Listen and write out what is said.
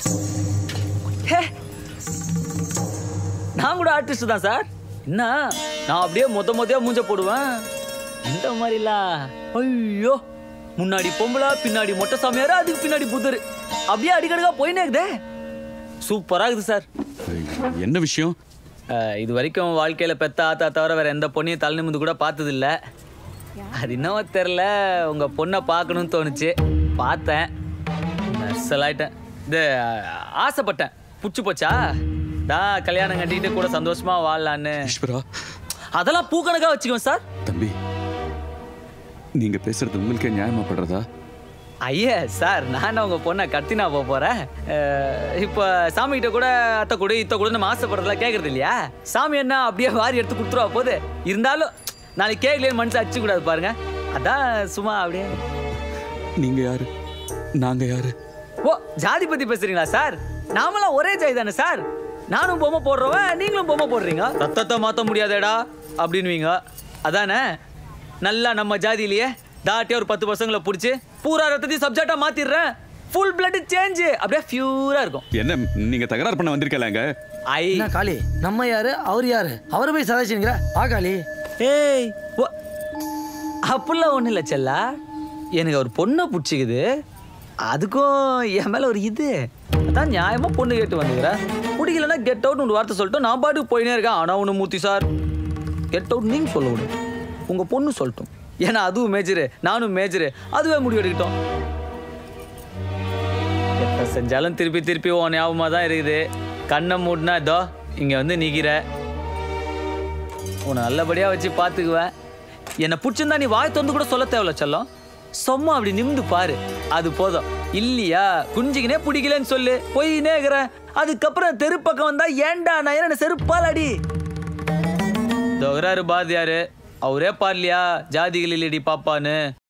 ஹே நான் கூட ஆர்டிஸ்ட் தான் சார் என்ன நான் அப்படியே மொத்த மொத்தையா மூஞ்ச போடுவேன் இந்த மாதிரிலாம் ஐயோ முன்னாடி பொம்பளை பின்னாடி மொட்டை சாமியாரு அதுக்கு பின்னாடி புத்தர் அப்படியே அடிக்கடிக்கா போயினே இருக்குதே சூப்பரா இருக்குது சார் என்ன விஷயம் அஹ், இது வரைக்கும் வாழ்க்கையில பெத்த ஆத்தா தவிர வேற எந்த பொண்ணையும் தலை நிமிந்து கூட பார்த்தது இல்ல அது என்னவோ தெரில உங்க பொண்ணை பார்க்கணும்னு தோணுச்சு பார்த்தேன் நர்சலாயிட்டேன் இது அஹ், ஆசைப்பட்டேன் புடிச்சு போச்சா தான் கல்யாணம் கட்டிக்கிட்டு கூட சந்தோஷமா வாழலான்னு ஈஸ்வரா அதெல்லாம் பூக்கணக்கா வச்சுக்குவேன் சார் தம்பி நீங்க பேசுறது உங்களுக்கே நியாயமா படுறதா ஐயா சார் நான் உங்க பொண்ணை கத்தினா போக போறேன் அஹ், இப்போ சாமி கிட்ட கூட அத்தை கூட இத்த கூட நம்ம ஆசைப்படுறதெல்லாம் கேட்கறது இல்லையா சாமி என்ன அப்படியே வாரி எடுத்து கொடுத்துருவா போகுது இருந்தாலும் நாளைக்கு கேட்கலையே மனசு அடிச்சு கூடாது பாருங்க அதான் சும்மா அப்படியே நீங்க யாரு நாங்க யாரு ஓ ஜாதி பத்தி பேசுறீங்களா சார் நாமெல்லாம் ஒரே ஜாதி தானே சார் நானும் பொம்மை போடுறவன் நீங்களும் பொம்மை போடுறீங்க ரத்தத்தை மாத்த முடியாதேடா அப்படின்னுவீங்க அதானே நல்லா நம்ம ஜாதியிலேயே தாட்டியா ஒரு பத்து பசங்களை பிடிச்சி பூரா ரத்தத்தையும் சப்ஜெக்டா மாத்திடுறேன் ஃபுல் பிளட் சேஞ்ச் அப்படியே பியூரா இருக்கும் என்ன நீங்க தகராறு பண்ண வந்திருக்கலாங்க ஐ என்ன காளி நம்ம யாரு அவர் யாரு அவரை போய் சதாச்சிங்கிற ஆ காளி ஏய் ஓ, அப்படிலாம் ஒண்ணும் இல்ல செல்லா எனக்கு ஒரு பொண்ணை பிடிச்சிக்குது அதுக்கும் என் மேல ஒரு இது அதான் நியாயமா பொண்ணு கேட்டு வந்துக்கிறேன் பிடிக்கலன்னா கெட் அவுட் ஒரு வார்த்தை சொல்லிட்டு நான் பாட்டுக்கு போயினே இருக்கேன் ஆனா ஒன்று மூர்த்தி சார் கெட் அவுட் நீங்க சொல்ல விடும் உங்க பொண்ணு சொல்லட்டும் ஏன்னா அதுவும் மேஜரு நானும் மேஜரு அதுவே முடிவு எடுக்கட்டும் எப்ப செஞ்சாலும் திருப்பி திருப்பி உன் ஞாபகமாக தான் இருக்குது கண்ணை மூடினா இதோ இங்க வந்து நிக்கிற உன்னை நல்லபடியா வச்சு பார்த்துக்குவேன் என்னை பிடிச்சிருந்தா நீ வாய் திறந்து கூட சொல்ல தேவையில்ல செல்லம் சும்மா அப்படி நிமிந்து பாரு அது போதும் இல்லையா குஞ்சிக்கினே பிடிக்கலன்னு சொல்லு போயினே இருக்கிறேன் அதுக்கப்புறம் தெரு பக்கம் வந்தா ஏன்டா நான் என்ன செருப்பால் அடி தொகராரு பாதியாரு அவரே பாடலையா ஜாதிகள் இல்லடி பாப்பான்னு